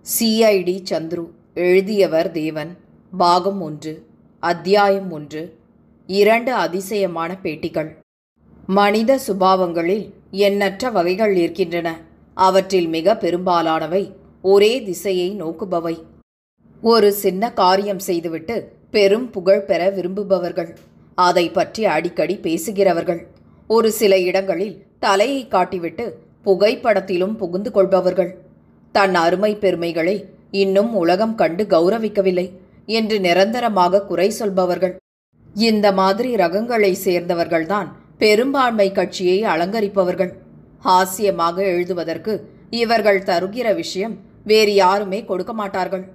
CID Chandru எழுதியவர் தேவன் பாகம் ஒன்று அத்தியாயம் ஒன்று இரண்டு அதிசயமான பேட்டிகள் மனித சுபாவங்களில் எண்ணற்ற வகைகள் இருக்கின்றன அவற்றில் மிக பெரும்பாலானவை ஒரே திசையை நோக்குபவை ஒரு சின்ன காரியம் செய்துவிட்டு பெரும் புகழ் பெற விரும்புபவர்கள் அதை பற்றி அடிக்கடி பேசுகிறவர்கள் ஒரு சில இடங்களில் தலையை காட்டிவிட்டு புகைப்படத்திலும் புகுந்து கொள்பவர்கள் தன் அருமை பெருமைகளை இன்னும் உலகம் கண்டு கௌரவிக்கவில்லை என்று நிரந்தரமாக குறை சொல்பவர்கள் இந்த மாதிரி ரகங்களை சேர்ந்தவர்கள்தான் பெரும்பான்மை கட்சியை அலங்கரிப்பவர்கள் ஹாஸ்யமாக எழுதுவதற்கு இவர்கள் தருகிற விஷயம் வேறு யாருமே கொடுக்க மாட்டார்கள்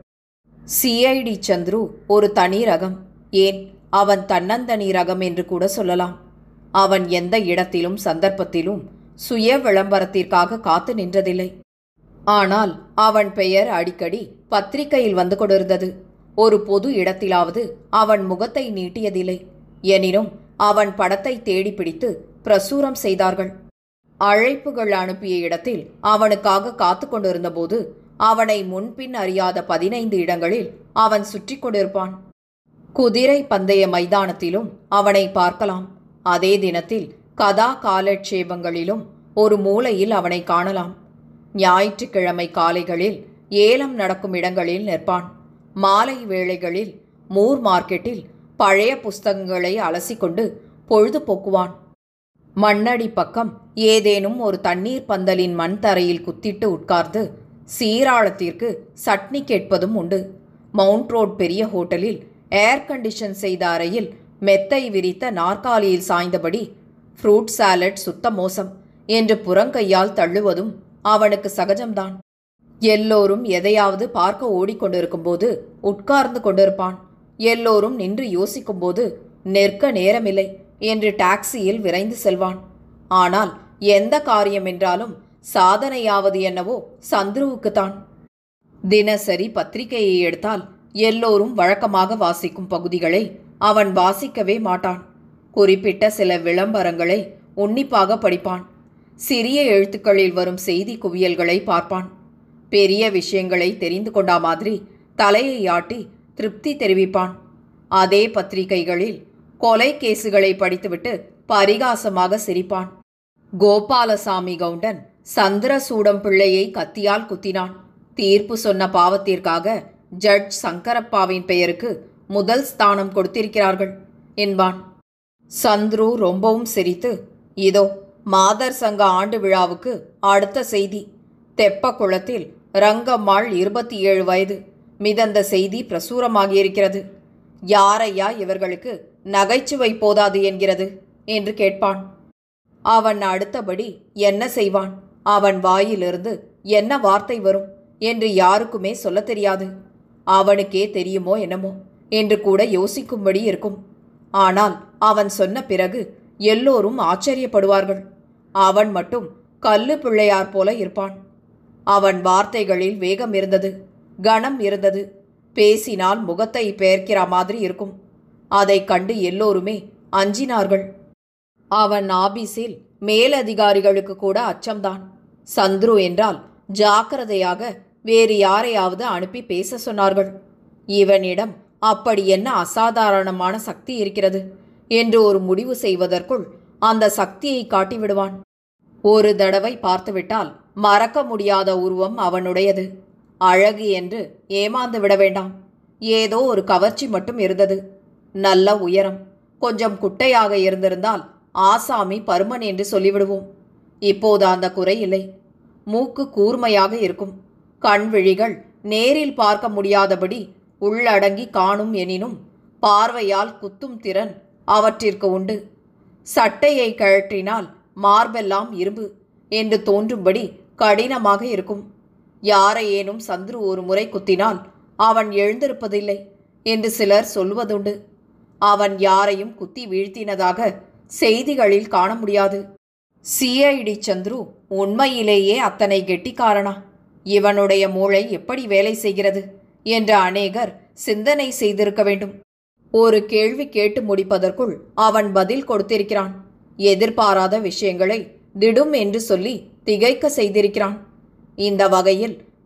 சிஐடி சந்துரு ஒரு தனி ரகம் ஏன் அவன் தன்னந்தனி ரகம் என்று கூட சொல்லலாம் அவன் எந்த இடத்திலும் சந்தர்ப்பத்திலும் சுய விளம்பரத்திற்காக காத்து நின்றதில்லை ஆனால் அவன் பெயர் அடிக்கடி பத்திரிகையில் வந்து கொண்டிருந்தது ஒரு பொது இடத்திலாவது அவன் முகத்தை நீட்டியதில்லை எனினும் அவன் படத்தை தேடி பிடித்து பிரசுரம் செய்தார்கள் அழைப்புகள் அனுப்பிய இடத்தில் அவனுக்காக காத்து கொண்டிருந்தபோது அவனை முன்பின் அறியாத பதினைந்து இடங்களில் அவன் சுற்றி கொண்டிருப்பான் குதிரை பந்தய மைதானத்திலும் அவனை பார்க்கலாம் அதே தினத்தில் கதா காலட்சேபங்களிலும் ஒரு மூலையில் அவனை காணலாம் ஞாயிற்றுக்கிழமை காலைகளில் ஏலம் நடக்கும் இடங்களில் நிற்பான் மாலை வேளைகளில் மூர் மார்க்கெட்டில் பழைய புஸ்தகங்களை அலசிக்கொண்டு பொழுது போக்குவான் மண்ணடி பக்கம் ஏதேனும் ஒரு தண்ணீர் பந்தலின் மண் தரையில் குத்திட்டு உட்கார்ந்து சீராளத்திற்கு சட்னி கேட்பதும் உண்டு மவுண்ட் ரோட் பெரிய ஹோட்டலில் ஏர் கண்டிஷன் செய்த அறையில் மெத்தை விரித்த நாற்காலியில் சாய்ந்தபடி ஃப்ரூட் சாலட் சுத்த மோசம் என்று புறங்கையால் தள்ளுவதும் அவனுக்கு சகஜம்தான் எல்லோரும் எதையாவது பார்க்க ஓடிக்கொண்டிருக்கும்போது உட்கார்ந்து கொண்டிருப்பான் எல்லோரும் நின்று யோசிக்கும்போது நிற்க நேரமில்லை என்று டாக்ஸியில் விரைந்து செல்வான் ஆனால் எந்த காரியம் என்றாலும் சாதனையாவது என்னவோ சந்துருவுக்குத்தான் தினசரி பத்திரிகையை எடுத்தால் எல்லோரும் வழக்கமாக வாசிக்கும் பகுதிகளை அவன் வாசிக்கவே மாட்டான் குறிப்பிட்ட சில விளம்பரங்களை உன்னிப்பாக படிப்பான் சிறிய எழுத்துக்களில் வரும் செய்தி குவியல்களை பார்ப்பான் பெரிய விஷயங்களை தெரிந்து கொண்டா மாதிரி தலையை ஆட்டி திருப்தி தெரிவிப்பான் அதே பத்திரிகைகளில் கொலை கேசுகளை படித்துவிட்டு பரிகாசமாக சிரிப்பான் கோபாலசாமி கவுண்டன் சந்திரசூடம் பிள்ளையை கத்தியால் குத்தினான் தீர்ப்பு சொன்ன பாவத்திற்காக ஜட்ஜ் சங்கரப்பாவின் பெயருக்கு முதல் ஸ்தானம் கொடுத்திருக்கிறார்கள் என்பான் சந்துரு ரொம்பவும் சிரித்து இதோ மாதர் சங்க ஆண்டு விழாவுக்கு அடுத்த செய்தி தெப்ப குளத்தில் ரங்கம்மாள் இருபத்தி ஏழு வயது மிதந்த செய்தி பிரசுரமாகியிருக்கிறது யாரையா இவர்களுக்கு நகைச்சுவை போதாது என்கிறது என்று கேட்பான் அவன் அடுத்தபடி என்ன செய்வான் அவன் வாயிலிருந்து என்ன வார்த்தை வரும் என்று யாருக்குமே சொல்லத் தெரியாது அவனுக்கே தெரியுமோ என்னமோ என்று கூட யோசிக்கும்படி இருக்கும் ஆனால் அவன் சொன்ன பிறகு எல்லோரும் ஆச்சரியப்படுவார்கள் அவன் மட்டும் கல்லு பிள்ளையார் போல இருப்பான் அவன் வார்த்தைகளில் வேகம் இருந்தது கணம் இருந்தது பேசினால் முகத்தை பெயர்க்கிற மாதிரி இருக்கும் அதைக் கண்டு எல்லோருமே அஞ்சினார்கள் அவன் ஆபீஸில் மேலதிகாரிகளுக்கு கூட அச்சம்தான் சந்துரு என்றால் ஜாக்கிரதையாக வேறு யாரையாவது அனுப்பி பேச சொன்னார்கள் இவனிடம் அப்படி என்ன அசாதாரணமான சக்தி இருக்கிறது என்று ஒரு முடிவு செய்வதற்குள் அந்த சக்தியை காட்டிவிடுவான் ஒரு தடவை பார்த்துவிட்டால் மறக்க முடியாத உருவம் அவனுடையது அழகு என்று ஏமாந்து விட வேண்டாம் ஏதோ ஒரு கவர்ச்சி மட்டும் இருந்தது நல்ல உயரம் கொஞ்சம் குட்டையாக இருந்திருந்தால் ஆசாமி பருமன் என்று சொல்லிவிடுவோம் இப்போது அந்த குறை இல்லை மூக்கு கூர்மையாக இருக்கும் கண் விழிகள் நேரில் பார்க்க முடியாதபடி உள்ளடங்கி காணும் எனினும் பார்வையால் குத்தும் திறன் அவற்றிற்கு உண்டு சட்டையை கழற்றினால் மார்பெல்லாம் இரும்பு என்று தோன்றும்படி கடினமாக இருக்கும் யாரையேனும் சந்துரு ஒரு முறை குத்தினால் அவன் எழுந்திருப்பதில்லை என்று சிலர் சொல்வதுண்டு அவன் யாரையும் குத்தி வீழ்த்தினதாக செய்திகளில் காண முடியாது சிஐடி சந்துரு உண்மையிலேயே அத்தனை கெட்டிக்காரனா இவனுடைய மூளை எப்படி வேலை செய்கிறது என்ற அநேகர் சிந்தனை செய்திருக்க வேண்டும் ஒரு கேள்வி கேட்டு முடிப்பதற்குள் அவன் பதில் கொடுத்திருக்கிறான் எதிர்பாராத விஷயங்களை திடும் என்று சொல்லி திகைக்க செய்திருக்கிறான் இந்த வகையில்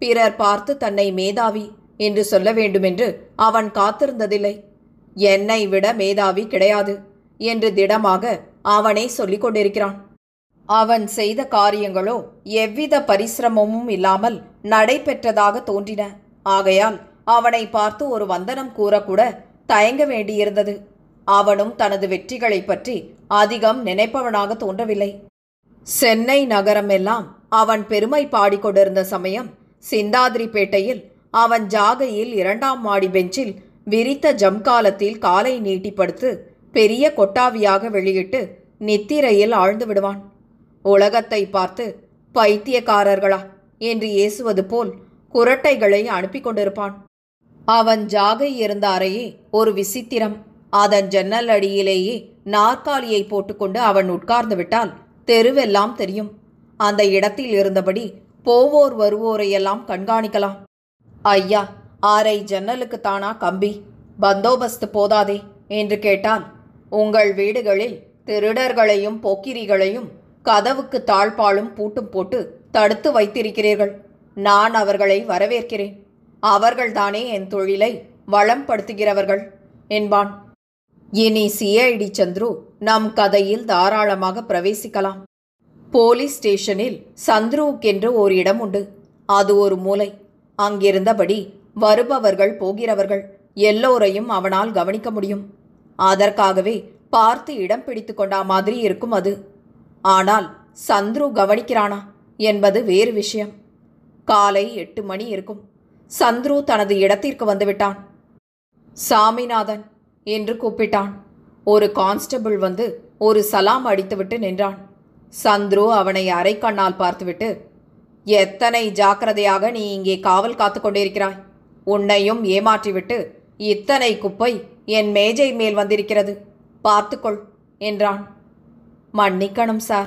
பிறர் பார்த்து தன்னை மேதாவி என்று சொல்ல வேண்டுமென்று அவன் காத்திருந்ததில்லை என்னை விட மேதாவி கிடையாது என்று திடமாக அவனே சொல்லிக் கொண்டிருக்கிறான் அவன் செய்த காரியங்களோ எவ்வித பரிசிரமமும் இல்லாமல் நடைபெற்றதாக தோன்றின ஆகையால் அவனை பார்த்து ஒரு வந்தனம் கூறக்கூட தயங்க வேண்டியிருந்தது அவனும் தனது வெற்றிகளைப் பற்றி அதிகம் நினைப்பவனாக தோன்றவில்லை சென்னை நகரமெல்லாம் அவன் பெருமை பாடிக்கொண்டிருந்த சமயம் சிந்தாதிரிப்பேட்டையில் அவன் ஜாகையில் இரண்டாம் மாடி பெஞ்சில் விரித்த ஜம்காலத்தில் காலை நீட்டிப்படுத்து பெரிய கொட்டாவியாக வெளியிட்டு நித்திரையில் ஆழ்ந்து விடுவான் உலகத்தை பார்த்து பைத்தியக்காரர்களா என்று ஏசுவது போல் குரட்டைகளை அனுப்பி கொண்டிருப்பான் அவன் ஜாகை இருந்த அறையே ஒரு விசித்திரம் அதன் ஜன்னல் அடியிலேயே நாற்காலியை போட்டுக்கொண்டு அவன் உட்கார்ந்து விட்டால் தெருவெல்லாம் தெரியும் அந்த இடத்தில் இருந்தபடி போவோர் வருவோரையெல்லாம் கண்காணிக்கலாம் ஐயா ஆரை ஜன்னலுக்கு தானா கம்பி பந்தோபஸ்து போதாதே என்று கேட்டால் உங்கள் வீடுகளில் திருடர்களையும் போக்கிரிகளையும் கதவுக்கு தாழ்பாலும் பூட்டும் போட்டு தடுத்து வைத்திருக்கிறீர்கள் நான் அவர்களை வரவேற்கிறேன் அவர்கள்தானே என் தொழிலை வளம்படுத்துகிறவர்கள் என்பான் இனி சிஐடி சந்துரு நம் கதையில் தாராளமாக பிரவேசிக்கலாம் போலீஸ் ஸ்டேஷனில் சந்துருவுக்கென்று ஒரு இடம் உண்டு அது ஒரு மூலை அங்கிருந்தபடி வருபவர்கள் போகிறவர்கள் எல்லோரையும் அவனால் கவனிக்க முடியும் அதற்காகவே பார்த்து இடம் பிடித்து கொண்டா மாதிரி இருக்கும் அது ஆனால் சந்துரு கவனிக்கிறானா என்பது வேறு விஷயம் காலை எட்டு மணி இருக்கும் சந்துரு தனது இடத்திற்கு வந்துவிட்டான் சாமிநாதன் என்று கூப்பிட்டான் ஒரு கான்ஸ்டபிள் வந்து ஒரு சலாம் அடித்துவிட்டு நின்றான் சந்துரு அவனை அரைக்கண்ணால் பார்த்துவிட்டு எத்தனை ஜாக்கிரதையாக நீ இங்கே காவல் காத்து கொண்டிருக்கிறாய் உன்னையும் ஏமாற்றிவிட்டு இத்தனை குப்பை என் மேஜை மேல் வந்திருக்கிறது பார்த்துக்கொள் என்றான் மன்னிக்கணும் சார்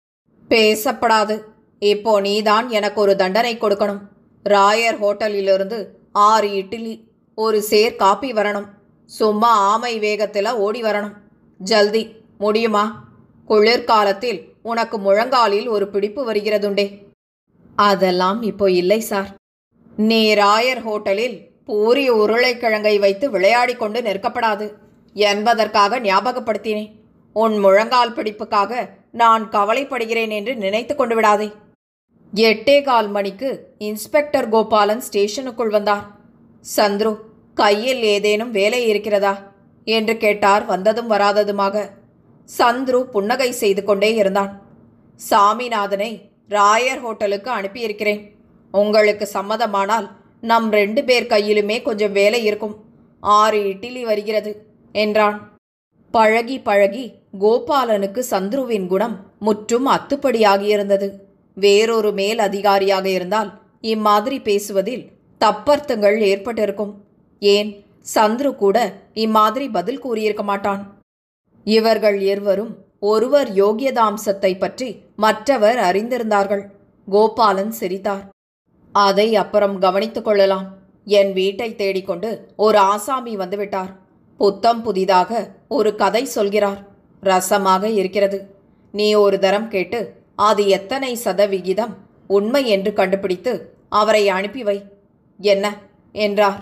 பேசப்படாது இப்போ நீதான் எனக்கு ஒரு தண்டனை கொடுக்கணும் ராயர் ஹோட்டலிலிருந்து ஆறு இட்லி ஒரு சேர் காப்பி வரணும் சும்மா ஆமை வேகத்தில் ஓடி வரணும் ஜல்தி முடியுமா குளிர்காலத்தில் உனக்கு முழங்காலில் ஒரு பிடிப்பு வருகிறதுண்டே அதெல்லாம் இப்போ இல்லை சார் நீ ராயர் ஹோட்டலில் பூரி உருளைக்கிழங்கை வைத்து விளையாடிக் கொண்டு நிற்கப்படாது என்பதற்காக ஞாபகப்படுத்தினேன் உன் முழங்கால் பிடிப்புக்காக நான் கவலைப்படுகிறேன் என்று நினைத்து கொண்டு விடாதே எட்டே கால் மணிக்கு இன்ஸ்பெக்டர் கோபாலன் ஸ்டேஷனுக்குள் வந்தார் சந்துரு கையில் ஏதேனும் வேலை இருக்கிறதா என்று கேட்டார் வந்ததும் வராததுமாக சந்துரு புன்னகை செய்து கொண்டே இருந்தான் சாமிநாதனை ராயர் ஹோட்டலுக்கு அனுப்பியிருக்கிறேன் உங்களுக்கு சம்மதமானால் நம் ரெண்டு பேர் கையிலுமே கொஞ்சம் வேலை இருக்கும் ஆறு இட்லி வருகிறது என்றான் பழகி பழகி கோபாலனுக்கு சந்துருவின் குணம் முற்றும் அத்துப்படியாகியிருந்தது வேறொரு மேல் அதிகாரியாக இருந்தால் இம்மாதிரி பேசுவதில் தப்பர்த்தங்கள் ஏற்பட்டிருக்கும் ஏன் சந்துரு கூட இம்மாதிரி பதில் கூறியிருக்க மாட்டான் இவர்கள் இருவரும் ஒருவர் யோகியதாம்சத்தை பற்றி மற்றவர் அறிந்திருந்தார்கள் கோபாலன் சிரித்தார் அதை அப்புறம் கவனித்துக் கொள்ளலாம் என் வீட்டை தேடிக்கொண்டு ஒரு ஆசாமி வந்துவிட்டார் புத்தம் புதிதாக ஒரு கதை சொல்கிறார் ரசமாக இருக்கிறது நீ ஒரு தரம் கேட்டு அது எத்தனை சதவிகிதம் உண்மை என்று கண்டுபிடித்து அவரை அனுப்பி வை என்ன என்றார்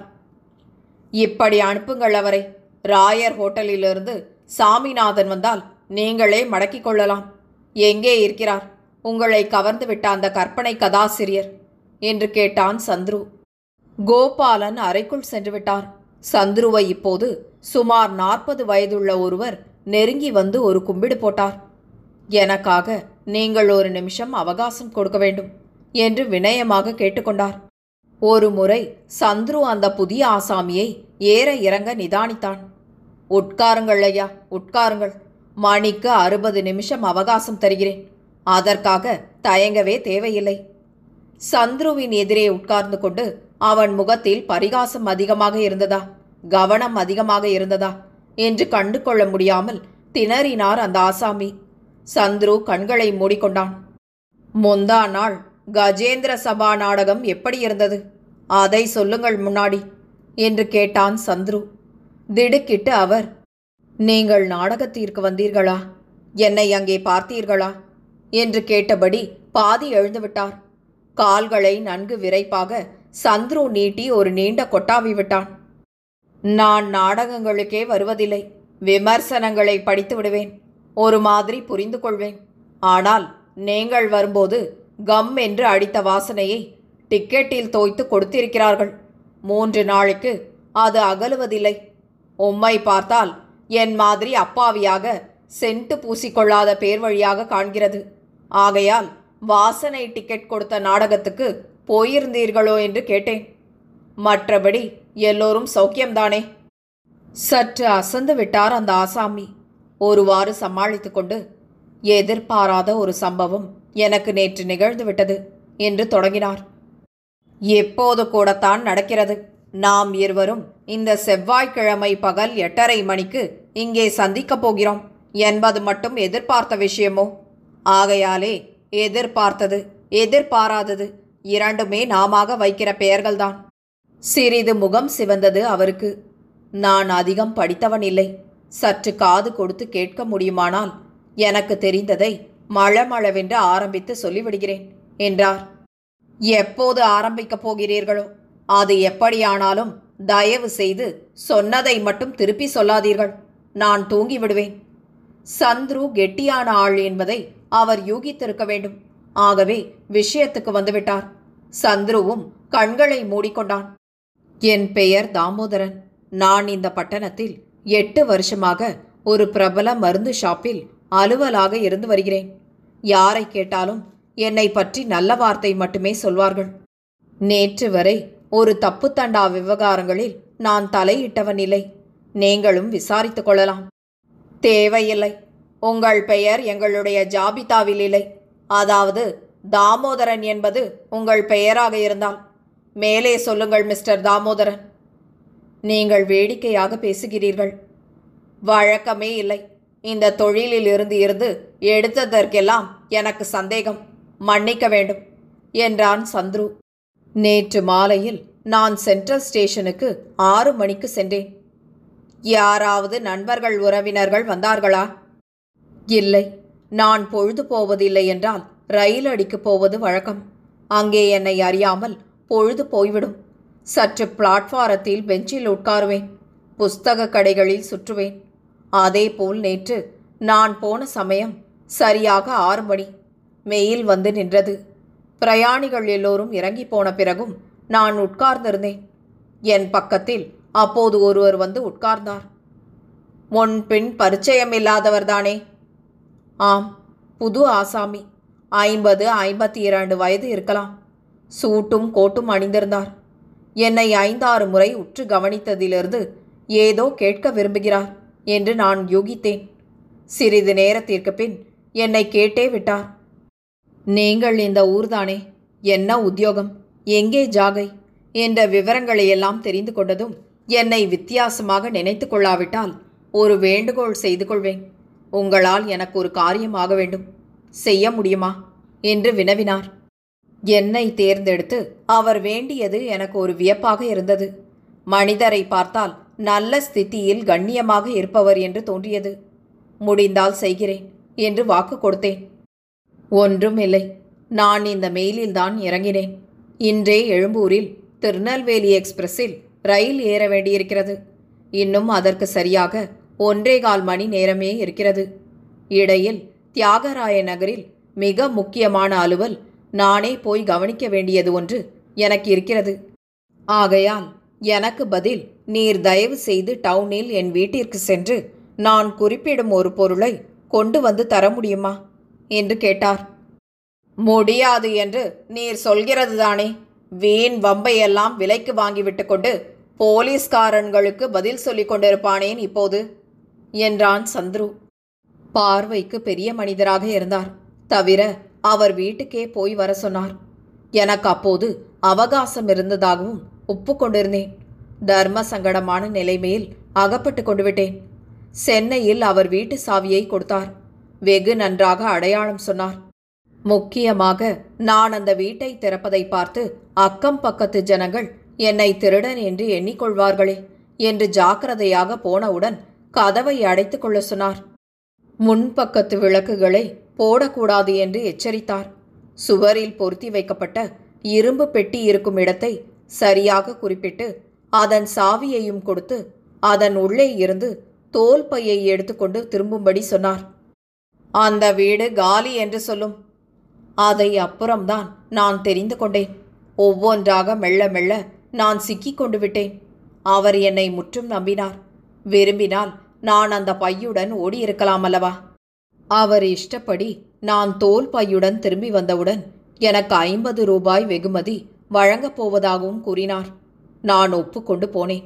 இப்படி அனுப்புங்கள் அவரை ராயர் ஹோட்டலிலிருந்து சாமிநாதன் வந்தால் நீங்களே மடக்கிக் கொள்ளலாம் எங்கே இருக்கிறார் உங்களை கவர்ந்து விட்ட அந்த கற்பனை கதாசிரியர் என்று கேட்டான் சந்துரு கோபாலன் அறைக்குள் சென்று விட்டார் சந்துருவை இப்போது சுமார் நாற்பது வயதுள்ள ஒருவர் நெருங்கி வந்து ஒரு கும்பிடு போட்டார் எனக்காக நீங்கள் ஒரு நிமிஷம் அவகாசம் கொடுக்க வேண்டும் என்று வினயமாக கேட்டுக்கொண்டார் ஒரு முறை சந்துரு அந்த புதிய ஆசாமியை ஏற இறங்க நிதானித்தான் உட்காருங்கள் ஐயா உட்காருங்கள் மணிக்கு அறுபது நிமிஷம் அவகாசம் தருகிறேன் அதற்காக தயங்கவே தேவையில்லை சந்துருவின் எதிரே உட்கார்ந்து கொண்டு அவன் முகத்தில் பரிகாசம் அதிகமாக இருந்ததா கவனம் அதிகமாக இருந்ததா என்று கண்டு கொள்ள முடியாமல் திணறினார் அந்த ஆசாமி சந்துரு கண்களை மூடிக்கொண்டான் முந்தா நாள் கஜேந்திர சபா நாடகம் எப்படி இருந்தது அதை சொல்லுங்கள் முன்னாடி என்று கேட்டான் சந்துரு திடுக்கிட்டு அவர் நீங்கள் நாடகத்திற்கு வந்தீர்களா என்னை அங்கே பார்த்தீர்களா என்று கேட்டபடி பாதி எழுந்துவிட்டார் கால்களை நன்கு விரைப்பாக சந்துரு நீட்டி ஒரு நீண்ட கொட்டாவி விட்டான் நான் நாடகங்களுக்கே வருவதில்லை விமர்சனங்களை படித்து விடுவேன் ஒரு மாதிரி புரிந்து கொள்வேன் ஆனால் நீங்கள் வரும்போது கம் என்று அடித்த வாசனையை டிக்கெட்டில் தோய்த்து கொடுத்திருக்கிறார்கள் மூன்று நாளைக்கு அது அகலுவதில்லை உம்மை பார்த்தால் என் மாதிரி அப்பாவியாக சென்ட்டு பூசிக்கொள்ளாத பேர் வழியாக காண்கிறது ஆகையால் வாசனை டிக்கெட் கொடுத்த நாடகத்துக்கு போயிருந்தீர்களோ என்று கேட்டேன் மற்றபடி எல்லோரும் சௌக்கியம்தானே சற்று அசந்து விட்டார் அந்த ஆசாமி ஒருவாறு சமாளித்து கொண்டு எதிர்பாராத ஒரு சம்பவம் எனக்கு நேற்று நிகழ்ந்து விட்டது என்று தொடங்கினார் எப்போது கூடத்தான் நடக்கிறது நாம் இருவரும் இந்த செவ்வாய்க்கிழமை பகல் எட்டரை மணிக்கு இங்கே சந்திக்கப் போகிறோம் என்பது மட்டும் எதிர்பார்த்த விஷயமோ ஆகையாலே எதிர்பார்த்தது எதிர்பாராதது இரண்டுமே நாமாக வைக்கிற பெயர்கள்தான் சிறிது முகம் சிவந்தது அவருக்கு நான் அதிகம் படித்தவன் இல்லை சற்று காது கொடுத்து கேட்க முடியுமானால் எனக்கு தெரிந்ததை மளமளவென்று ஆரம்பித்து சொல்லிவிடுகிறேன் என்றார் எப்போது ஆரம்பிக்கப் போகிறீர்களோ அது எப்படியானாலும் தயவு செய்து சொன்னதை மட்டும் திருப்பி சொல்லாதீர்கள் நான் தூங்கி விடுவேன் சந்துரு கெட்டியான ஆள் என்பதை அவர் யூகித்திருக்க வேண்டும் ஆகவே விஷயத்துக்கு வந்துவிட்டார் சந்துருவும் கண்களை மூடிக்கொண்டான் என் பெயர் தாமோதரன் நான் இந்த பட்டணத்தில் எட்டு வருஷமாக ஒரு பிரபல மருந்து ஷாப்பில் அலுவலாக இருந்து வருகிறேன் யாரை கேட்டாலும் என்னை பற்றி நல்ல வார்த்தை மட்டுமே சொல்வார்கள் நேற்று வரை ஒரு தப்புத்தண்டா விவகாரங்களில் நான் தலையிட்டவன் இல்லை நீங்களும் விசாரித்துக் கொள்ளலாம் தேவையில்லை உங்கள் பெயர் எங்களுடைய ஜாபிதாவில் இல்லை அதாவது தாமோதரன் என்பது உங்கள் பெயராக இருந்தால் மேலே சொல்லுங்கள் மிஸ்டர் தாமோதரன் நீங்கள் வேடிக்கையாக பேசுகிறீர்கள் வழக்கமே இல்லை இந்த தொழிலில் இருந்து இருந்து எடுத்ததற்கெல்லாம் எனக்கு சந்தேகம் மன்னிக்க வேண்டும் என்றான் சந்துரு நேற்று மாலையில் நான் சென்ட்ரல் ஸ்டேஷனுக்கு ஆறு மணிக்கு சென்றேன் யாராவது நண்பர்கள் உறவினர்கள் வந்தார்களா இல்லை நான் பொழுது போவதில்லை என்றால் ரயில் அடிக்கப் போவது வழக்கம் அங்கே என்னை அறியாமல் பொழுது போய்விடும் சற்று பிளாட்பாரத்தில் பெஞ்சில் உட்காருவேன் புஸ்தக கடைகளில் சுற்றுவேன் அதேபோல் நேற்று நான் போன சமயம் சரியாக ஆறு மணி மெயில் வந்து நின்றது பிரயாணிகள் எல்லோரும் இறங்கி போன பிறகும் நான் உட்கார்ந்திருந்தேன் என் பக்கத்தில் அப்போது ஒருவர் வந்து உட்கார்ந்தார் முன் பின் பரிச்சயமில்லாதவர்தானே ஆம் புது ஆசாமி ஐம்பது ஐம்பத்தி இரண்டு வயது இருக்கலாம் சூட்டும் கோட்டும் அணிந்திருந்தார் என்னை ஐந்தாறு முறை உற்று கவனித்ததிலிருந்து ஏதோ கேட்க விரும்புகிறார் என்று நான் யூகித்தேன் சிறிது நேரத்திற்கு பின் என்னை கேட்டே விட்டார் நீங்கள் இந்த ஊர்தானே என்ன உத்தியோகம் எங்கே ஜாகை என்ற விவரங்களையெல்லாம் தெரிந்து கொண்டதும் என்னை வித்தியாசமாக நினைத்து கொள்ளாவிட்டால் ஒரு வேண்டுகோள் செய்து கொள்வேன் உங்களால் எனக்கு ஒரு காரியம் ஆக வேண்டும் செய்ய முடியுமா என்று வினவினார் என்னை தேர்ந்தெடுத்து அவர் வேண்டியது எனக்கு ஒரு வியப்பாக இருந்தது மனிதரை பார்த்தால் நல்ல ஸ்திதியில் கண்ணியமாக இருப்பவர் என்று தோன்றியது முடிந்தால் செய்கிறேன் என்று வாக்கு கொடுத்தேன் ஒன்றும் இல்லை நான் இந்த மெயிலில்தான் இறங்கினேன் இன்றே எழும்பூரில் திருநெல்வேலி எக்ஸ்பிரஸில் ரயில் ஏற வேண்டியிருக்கிறது இன்னும் அதற்கு சரியாக ஒன்றே கால் மணி நேரமே இருக்கிறது இடையில் தியாகராய நகரில் மிக முக்கியமான அலுவல் நானே போய் கவனிக்க வேண்டியது ஒன்று எனக்கு இருக்கிறது ஆகையால் எனக்கு பதில் நீர் தயவு செய்து டவுனில் என் வீட்டிற்கு சென்று நான் குறிப்பிடும் ஒரு பொருளை கொண்டு வந்து தர முடியுமா என்று கேட்டார் முடியாது என்று நீர் சொல்கிறது தானே வீண் வம்பையெல்லாம் விலைக்கு வாங்கிவிட்டு கொண்டு போலீஸ்காரன்களுக்கு பதில் சொல்லிக் கொண்டிருப்பானேன் இப்போது என்றான் சந்துரு பார்வைக்கு பெரிய மனிதராக இருந்தார் தவிர அவர் வீட்டுக்கே போய் வர சொன்னார் எனக்கு அப்போது அவகாசம் இருந்ததாகவும் ஒப்புக்கொண்டிருந்தேன் தர்ம சங்கடமான நிலைமையில் அகப்பட்டு கொண்டு விட்டேன் சென்னையில் அவர் வீட்டு சாவியை கொடுத்தார் வெகு நன்றாக அடையாளம் சொன்னார் முக்கியமாக நான் அந்த வீட்டை திறப்பதை பார்த்து அக்கம் பக்கத்து ஜனங்கள் என்னை திருடன் என்று எண்ணிக்கொள்வார்களே என்று ஜாக்கிரதையாக போனவுடன் கதவை அடைத்துக் கொள்ள சொன்னார் முன்பக்கத்து விளக்குகளை போடக்கூடாது என்று எச்சரித்தார் சுவரில் பொருத்தி வைக்கப்பட்ட இரும்பு பெட்டி இருக்கும் இடத்தை சரியாக குறிப்பிட்டு அதன் சாவியையும் கொடுத்து அதன் உள்ளே இருந்து தோல் பையை எடுத்துக்கொண்டு திரும்பும்படி சொன்னார் அந்த வீடு காலி என்று சொல்லும் அதை அப்புறம்தான் நான் தெரிந்து கொண்டேன் ஒவ்வொன்றாக மெல்ல மெல்ல நான் சிக்கிக் கொண்டு விட்டேன் அவர் என்னை முற்றும் நம்பினார் விரும்பினால் நான் அந்த பையுடன் ஓடியிருக்கலாம் அல்லவா அவர் இஷ்டப்படி நான் தோல் பையுடன் திரும்பி வந்தவுடன் எனக்கு ஐம்பது ரூபாய் வெகுமதி வழங்கப் போவதாகவும் கூறினார் நான் ஒப்புக்கொண்டு போனேன்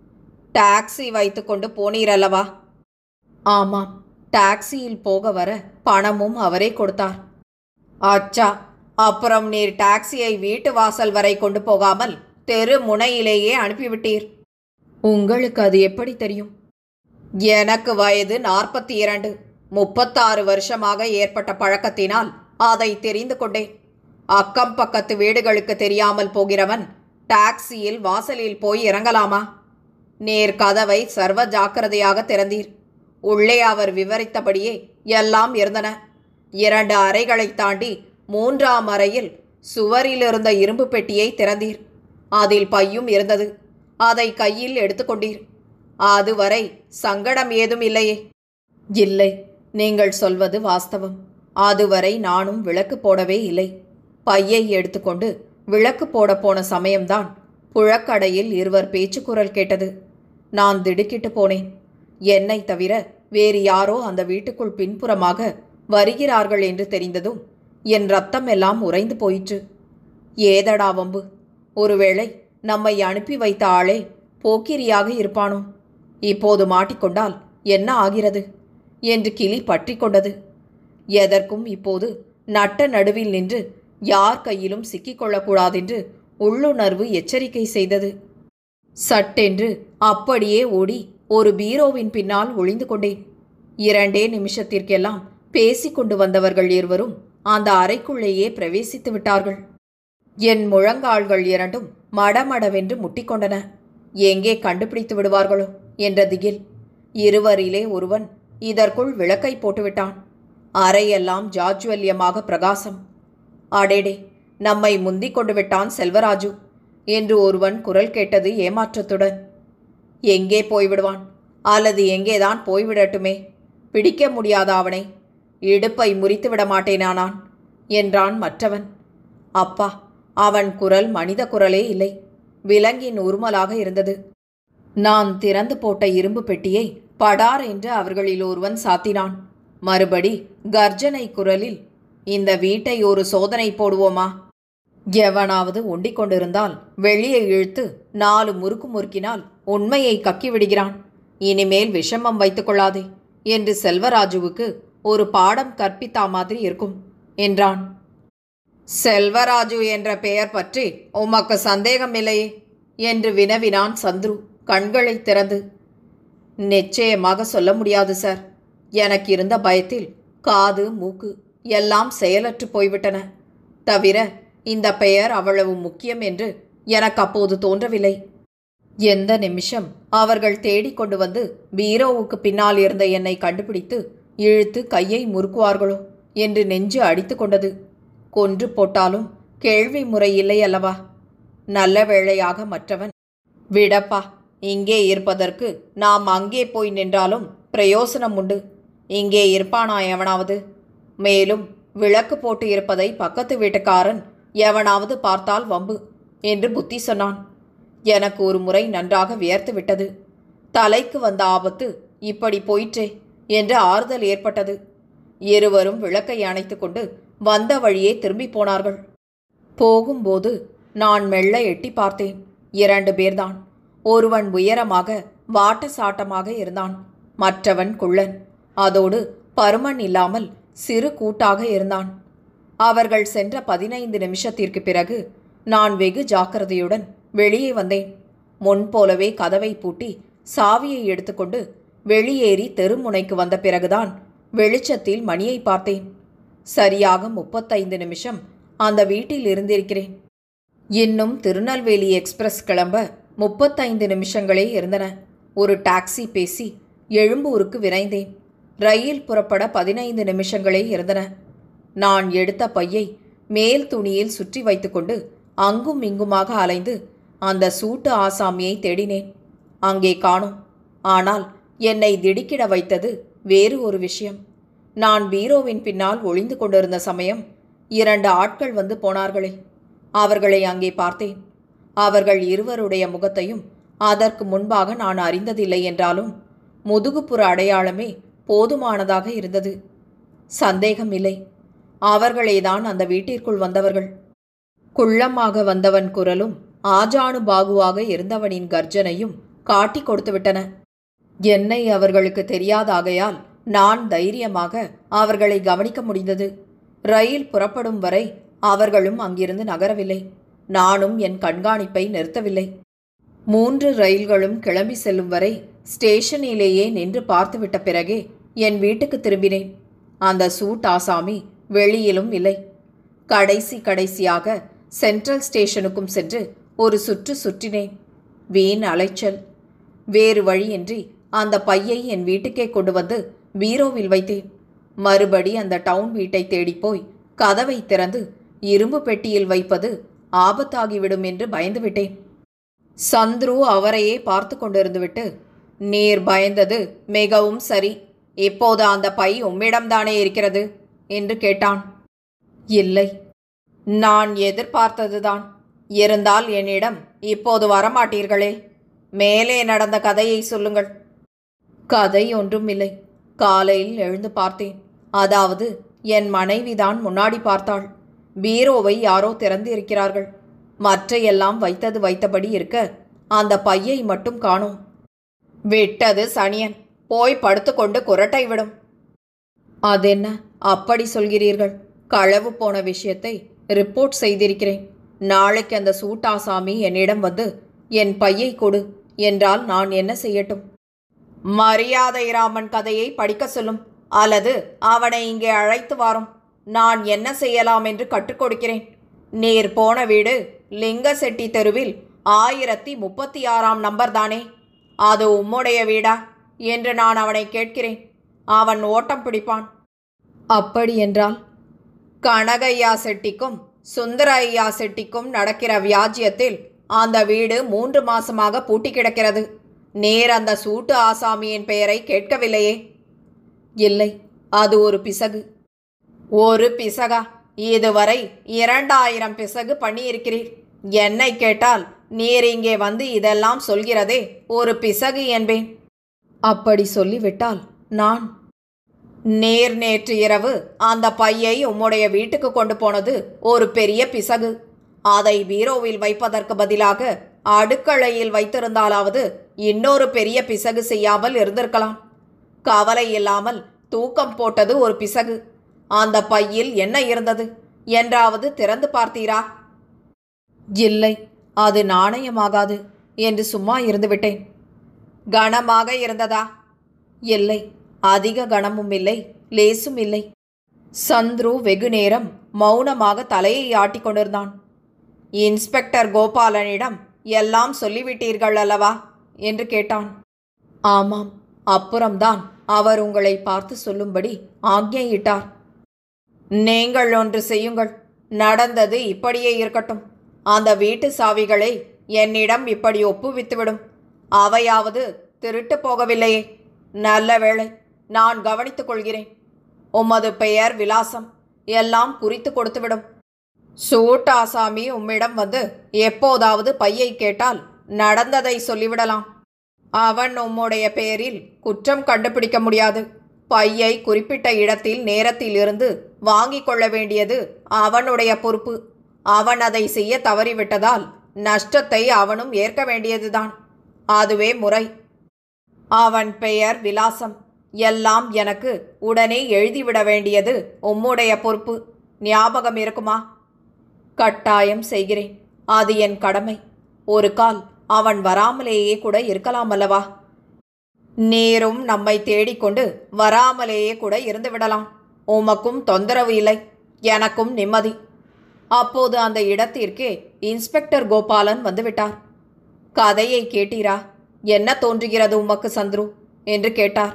டாக்ஸி வைத்துக்கொண்டு போனீரல்லவா ஆமாம் டாக்ஸியில் போக வர பணமும் அவரே கொடுத்தார் அச்சா அப்புறம் நீர் டாக்ஸியை வீட்டு வாசல் வரை கொண்டு போகாமல் தெரு முனையிலேயே அனுப்பிவிட்டீர் உங்களுக்கு அது எப்படி தெரியும் எனக்கு வயது நாற்பத்தி இரண்டு முப்பத்தாறு வருஷமாக ஏற்பட்ட பழக்கத்தினால் அதை தெரிந்து கொண்டேன் அக்கம் பக்கத்து வீடுகளுக்கு தெரியாமல் போகிறவன் டாக்ஸியில் வாசலில் போய் இறங்கலாமா நேர் கதவை சர்வ ஜாக்கிரதையாக திறந்தீர் உள்ளே அவர் விவரித்தபடியே எல்லாம் இருந்தன இரண்டு அறைகளைத் தாண்டி மூன்றாம் அறையில் சுவரில் இருந்த இரும்பு பெட்டியை திறந்தீர் அதில் பையும் இருந்தது அதை கையில் எடுத்துக்கொண்டீர் அதுவரை சங்கடம் ஏதும் இல்லையே இல்லை நீங்கள் சொல்வது வாஸ்தவம் அதுவரை நானும் விளக்கு போடவே இல்லை பையை எடுத்துக்கொண்டு விளக்கு போட போன சமயம்தான் புழக்கடையில் இருவர் பேச்சுக்குரல் கேட்டது நான் திடுக்கிட்டு போனேன் என்னை தவிர வேறு யாரோ அந்த வீட்டுக்குள் பின்புறமாக வருகிறார்கள் என்று தெரிந்ததும் என் ரத்தம் எல்லாம் உறைந்து போயிற்று ஏதடா வம்பு ஒருவேளை நம்மை அனுப்பி வைத்த ஆளே போக்கிரியாக இருப்பானோ இப்போது மாட்டிக்கொண்டால் என்ன ஆகிறது என்று கிளி பற்றி கொண்டது எதற்கும் இப்போது நட்ட நடுவில் நின்று யார் கையிலும் சிக்கிக்கொள்ளக்கூடாதென்று உள்ளுணர்வு எச்சரிக்கை செய்தது சட்டென்று அப்படியே ஓடி ஒரு பீரோவின் பின்னால் ஒளிந்து கொண்டேன் இரண்டே நிமிஷத்திற்கெல்லாம் பேசிக்கொண்டு வந்தவர்கள் இருவரும் அந்த அறைக்குள்ளேயே பிரவேசித்து விட்டார்கள் என் முழங்கால்கள் இரண்டும் மடமடவென்று முட்டிக்கொண்டன எங்கே கண்டுபிடித்து விடுவார்களோ என்ற திகில் இருவரிலே ஒருவன் இதற்குள் விளக்கை போட்டுவிட்டான் அறையெல்லாம் ஜாஜ்வல்யமாக பிரகாசம் அடேடே நம்மை முந்திக் கொண்டு விட்டான் செல்வராஜு என்று ஒருவன் குரல் கேட்டது ஏமாற்றத்துடன் எங்கே போய்விடுவான் அல்லது எங்கேதான் போய்விடட்டுமே பிடிக்க முடியாத அவனை இடுப்பை முறித்து விட மாட்டேனானான் என்றான் மற்றவன் அப்பா அவன் குரல் மனித குரலே இல்லை விலங்கின் உருமலாக இருந்தது நான் திறந்து போட்ட இரும்பு பெட்டியை படார் என்று அவர்களில் ஒருவன் சாத்தினான் மறுபடி கர்ஜனை குரலில் இந்த வீட்டை ஒரு சோதனை போடுவோமா எவனாவது ஒண்டிக் கொண்டிருந்தால் வெளியே இழுத்து நாலு முறுக்கு முறுக்கினால் உண்மையை கக்கி விடுகிறான் இனிமேல் விஷமம் வைத்துக் கொள்ளாதே என்று செல்வராஜுவுக்கு ஒரு பாடம் கற்பித்தா மாதிரி இருக்கும் என்றான் செல்வராஜு என்ற பெயர் பற்றி உமக்கு சந்தேகம் இல்லையே என்று வினவினான் சந்துரு கண்களை திறந்து நிச்சயமாக சொல்ல முடியாது சார் எனக்கு இருந்த பயத்தில் காது மூக்கு எல்லாம் செயலற்று போய்விட்டன தவிர இந்த பெயர் அவ்வளவு முக்கியம் என்று எனக்கு அப்போது தோன்றவில்லை எந்த நிமிஷம் அவர்கள் தேடிக் கொண்டு வந்து பீரோவுக்கு பின்னால் இருந்த என்னை கண்டுபிடித்து இழுத்து கையை முறுக்குவார்களோ என்று நெஞ்சு அடித்து கொண்டது கொன்று போட்டாலும் கேள்வி முறை இல்லை அல்லவா நல்ல வேளையாக மற்றவன் விடப்பா இங்கே இருப்பதற்கு நாம் அங்கே போய் நின்றாலும் பிரயோசனம் உண்டு இங்கே இருப்பானா எவனாவது மேலும் விளக்கு போட்டு இருப்பதை பக்கத்து வீட்டுக்காரன் எவனாவது பார்த்தால் வம்பு என்று புத்தி சொன்னான் எனக்கு ஒரு முறை நன்றாக வியர்த்து விட்டது தலைக்கு வந்த ஆபத்து இப்படி போயிற்றே என்று ஆறுதல் ஏற்பட்டது இருவரும் விளக்கை அணைத்துக் கொண்டு வந்த வழியே திரும்பி போனார்கள் போகும்போது நான் மெல்ல எட்டி பார்த்தேன் இரண்டு பேர்தான் ஒருவன் உயரமாக வாட்ட சாட்டமாக இருந்தான் மற்றவன் குள்ளன் அதோடு பருமன் இல்லாமல் சிறு கூட்டாக இருந்தான் அவர்கள் சென்ற பதினைந்து நிமிஷத்திற்கு பிறகு நான் வெகு ஜாக்கிரதையுடன் வெளியே வந்தேன் முன்போலவே கதவை பூட்டி சாவியை எடுத்துக்கொண்டு வெளியேறி தெருமுனைக்கு வந்த பிறகுதான் வெளிச்சத்தில் மணியை பார்த்தேன் சரியாக முப்பத்தைந்து நிமிஷம் அந்த வீட்டில் இருந்திருக்கிறேன் இன்னும் திருநெல்வேலி எக்ஸ்பிரஸ் கிளம்ப முப்பத்தைந்து நிமிஷங்களே இருந்தன ஒரு டாக்ஸி பேசி எழும்பூருக்கு விரைந்தேன் ரயில் புறப்பட பதினைந்து நிமிஷங்களே இருந்தன நான் எடுத்த பையை மேல் துணியில் சுற்றி வைத்துக்கொண்டு அங்கும் இங்குமாக அலைந்து அந்த சூட்டு ஆசாமியை தேடினேன் அங்கே காணோம் ஆனால் என்னை திடுக்கிட வைத்தது வேறு ஒரு விஷயம் நான் பீரோவின் பின்னால் ஒளிந்து கொண்டிருந்த சமயம் இரண்டு ஆட்கள் வந்து போனார்களே அவர்களை அங்கே பார்த்தேன் அவர்கள் இருவருடைய முகத்தையும் அதற்கு முன்பாக நான் அறிந்ததில்லை என்றாலும் முதுகுப்புற அடையாளமே போதுமானதாக இருந்தது சந்தேகமில்லை அவர்களேதான் அந்த வீட்டிற்குள் வந்தவர்கள் குள்ளமாக வந்தவன் குரலும் ஆஜானு பாகுவாக இருந்தவனின் கர்ஜனையும் காட்டி கொடுத்துவிட்டன என்னை அவர்களுக்கு தெரியாதாகையால் நான் தைரியமாக அவர்களை கவனிக்க முடிந்தது ரயில் புறப்படும் வரை அவர்களும் அங்கிருந்து நகரவில்லை நானும் என் கண்காணிப்பை நிறுத்தவில்லை மூன்று ரயில்களும் கிளம்பி செல்லும் வரை ஸ்டேஷனிலேயே நின்று பார்த்துவிட்ட பிறகே என் வீட்டுக்கு திரும்பினேன் அந்த சூட் ஆசாமி வெளியிலும் இல்லை கடைசி கடைசியாக சென்ட்ரல் ஸ்டேஷனுக்கும் சென்று ஒரு சுற்று சுற்றினேன் வீண் அலைச்சல் வேறு வழியின்றி அந்த பையை என் வீட்டுக்கே கொண்டு வந்து பீரோவில் வைத்தேன் மறுபடி அந்த டவுன் வீட்டை தேடிப் போய் கதவை திறந்து இரும்பு பெட்டியில் வைப்பது ஆபத்தாகிவிடும் என்று பயந்துவிட்டேன் சந்துரு அவரையே பார்த்து கொண்டிருந்துவிட்டு நீர் பயந்தது மிகவும் சரி இப்போது அந்த பை உம்மிடம்தானே இருக்கிறது என்று கேட்டான் இல்லை நான் எதிர்பார்த்ததுதான் இருந்தால் என்னிடம் இப்போது வரமாட்டீர்களே மேலே நடந்த கதையை சொல்லுங்கள் கதை ஒன்றும் இல்லை காலையில் எழுந்து பார்த்தேன் அதாவது என் மனைவிதான் முன்னாடி பார்த்தாள் பீரோவை யாரோ திறந்து இருக்கிறார்கள் மற்ற எல்லாம் வைத்தது வைத்தபடி இருக்க அந்த பையை மட்டும் காணோம் விட்டது சனியன் போய் படுத்துக்கொண்டு குரட்டை விடும் அதென்ன அப்படி சொல்கிறீர்கள் களவு போன விஷயத்தை ரிப்போர்ட் செய்திருக்கிறேன் நாளைக்கு அந்த சூட்டாசாமி என்னிடம் வந்து என் பையை கொடு என்றால் நான் என்ன செய்யட்டும் மரியாதை ராமன் கதையை படிக்க சொல்லும் அல்லது அவனை இங்கே அழைத்து வாரும் நான் என்ன செய்யலாம் என்று கற்றுக் கொடுக்கிறேன் நீர் போன வீடு லிங்கசெட்டி தெருவில் ஆயிரத்தி முப்பத்தி ஆறாம் நம்பர் தானே அது உம்முடைய வீடா என்று நான் அவனை கேட்கிறேன் அவன் ஓட்டம் பிடிப்பான் அப்படி என்றால் கனகையா செட்டிக்கும் சுந்தர ஐயா செட்டிக்கும் நடக்கிற வியாஜ்யத்தில் அந்த வீடு மூன்று மாசமாக பூட்டி கிடக்கிறது நேர் அந்த சூட்டு ஆசாமியின் பெயரை கேட்கவில்லையே இல்லை அது ஒரு பிசகு ஒரு பிசகா இதுவரை இரண்டாயிரம் பிசகு பண்ணியிருக்கிறீர் என்னை கேட்டால் நீர் இங்கே வந்து இதெல்லாம் சொல்கிறதே ஒரு பிசகு என்பேன் அப்படி சொல்லிவிட்டால் நான் நேர் நேற்று இரவு அந்த பையை உம்முடைய வீட்டுக்கு கொண்டு போனது ஒரு பெரிய பிசகு அதை பீரோவில் வைப்பதற்கு பதிலாக அடுக்களையில் வைத்திருந்தாலாவது இன்னொரு பெரிய பிசகு செய்யாமல் இருந்திருக்கலாம் கவலை இல்லாமல் தூக்கம் போட்டது ஒரு பிசகு அந்த பையில் என்ன இருந்தது என்றாவது திறந்து பார்த்தீரா இல்லை அது நாணயமாகாது என்று சும்மா இருந்துவிட்டேன் கனமாக இருந்ததா இல்லை அதிக கனமும் இல்லை லேசும் இல்லை சந்துரு வெகு நேரம் மௌனமாக தலையை ஆட்டிக் கொண்டிருந்தான் இன்ஸ்பெக்டர் கோபாலனிடம் எல்லாம் சொல்லிவிட்டீர்கள் அல்லவா என்று கேட்டான் ஆமாம் அப்புறம்தான் அவர் உங்களை பார்த்து சொல்லும்படி ஆக்ஞையிட்டார் நீங்கள் ஒன்று செய்யுங்கள் நடந்தது இப்படியே இருக்கட்டும் அந்த வீட்டு சாவிகளை என்னிடம் இப்படி ஒப்புவித்துவிடும் அவையாவது திருட்டு போகவில்லையே நல்ல வேளை நான் கவனித்துக் கொள்கிறேன் உமது பெயர் விலாசம் எல்லாம் குறித்து கொடுத்துவிடும் சூட்டாசாமி உம்மிடம் வந்து எப்போதாவது பையை கேட்டால் நடந்ததை சொல்லிவிடலாம் அவன் உம்முடைய பெயரில் குற்றம் கண்டுபிடிக்க முடியாது பையை குறிப்பிட்ட இடத்தில் நேரத்தில் இருந்து வாங்கிக் கொள்ள வேண்டியது அவனுடைய பொறுப்பு அவன் அதை செய்ய தவறிவிட்டதால் நஷ்டத்தை அவனும் ஏற்க வேண்டியதுதான் அதுவே முறை அவன் பெயர் விலாசம் எல்லாம் எனக்கு உடனே எழுதிவிட வேண்டியது உம்முடைய பொறுப்பு ஞாபகம் இருக்குமா கட்டாயம் செய்கிறேன் அது என் கடமை ஒரு கால் அவன் வராமலேயே கூட இருக்கலாம் அல்லவா நேரும் நம்மை தேடிக்கொண்டு வராமலேயே கூட இருந்து விடலாம் உமக்கும் தொந்தரவு இல்லை எனக்கும் நிம்மதி அப்போது அந்த இடத்திற்கே இன்ஸ்பெக்டர் கோபாலன் வந்துவிட்டார் கதையை கேட்டீரா என்ன தோன்றுகிறது உமக்கு சந்துரு என்று கேட்டார்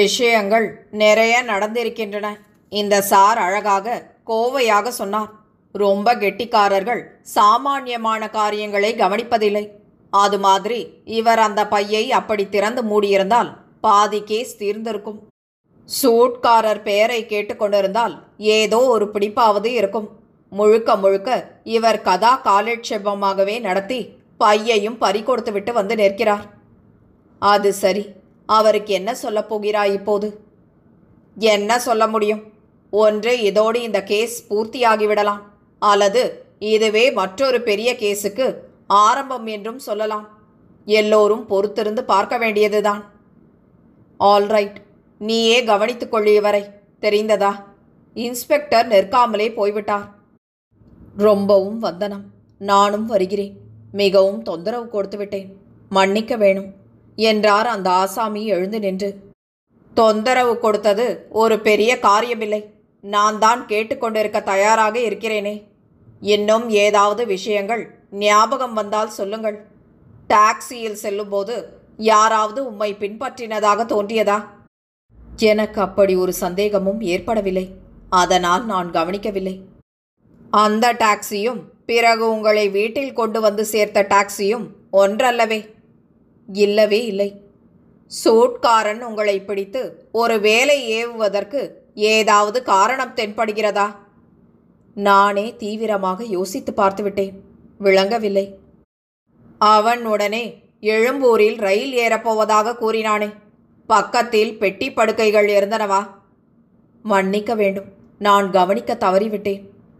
விஷயங்கள் நிறைய நடந்திருக்கின்றன இந்த சார் அழகாக கோவையாக சொன்னார் ரொம்ப கெட்டிக்காரர்கள் சாமானியமான காரியங்களை கவனிப்பதில்லை அது மாதிரி இவர் அந்த பையை அப்படி திறந்து மூடியிருந்தால் பாதி கேஸ் தீர்ந்திருக்கும் சூட்காரர் பெயரை கேட்டுக்கொண்டிருந்தால் ஏதோ ஒரு பிடிப்பாவது இருக்கும் முழுக்க முழுக்க இவர் கதா காலட்சேபமாகவே நடத்தி பையையும் பறிகொடுத்து விட்டு வந்து நிற்கிறார் அது சரி அவருக்கு என்ன சொல்லப் போகிறாய் இப்போது என்ன சொல்ல முடியும் ஒன்று இதோடு இந்த கேஸ் பூர்த்தியாகிவிடலாம் அல்லது இதுவே மற்றொரு பெரிய கேஸுக்கு ஆரம்பம் என்றும் சொல்லலாம் எல்லோரும் பொறுத்திருந்து பார்க்க வேண்டியதுதான் ஆல்ரைட் நீயே கவனித்துக் கொள் இவரை தெரிந்ததா இன்ஸ்பெக்டர் நிற்காமலே போய்விட்டார் ரொம்பவும் வந்தனம் நானும் வருகிறேன் மிகவும் தொந்தரவு கொடுத்து விட்டேன் மன்னிக்க வேணும் என்றார் அந்த ஆசாமி எழுந்து நின்று தொந்தரவு கொடுத்தது ஒரு பெரிய காரியமில்லை நான் தான் கேட்டுக்கொண்டிருக்க தயாராக இருக்கிறேனே இன்னும் ஏதாவது விஷயங்கள் ஞாபகம் வந்தால் சொல்லுங்கள் டாக்ஸியில் செல்லும்போது யாராவது உம்மை பின்பற்றினதாக தோன்றியதா எனக்கு அப்படி ஒரு சந்தேகமும் ஏற்படவில்லை அதனால் நான் கவனிக்கவில்லை அந்த டாக்ஸியும் பிறகு உங்களை வீட்டில் கொண்டு வந்து சேர்த்த டாக்ஸியும் ஒன்றல்லவே இல்லவே இல்லை சூட்காரன் உங்களை பிடித்து ஒரு வேலை ஏவுவதற்கு ஏதாவது காரணம் தென்படுகிறதா நானே தீவிரமாக யோசித்து பார்த்துவிட்டேன் விளங்கவில்லை அவன் உடனே எழும்பூரில் ரயில் ஏறப்போவதாக கூறினானே பக்கத்தில் பெட்டி படுக்கைகள் இருந்தனவா மன்னிக்க வேண்டும் நான் கவனிக்க தவறிவிட்டேன்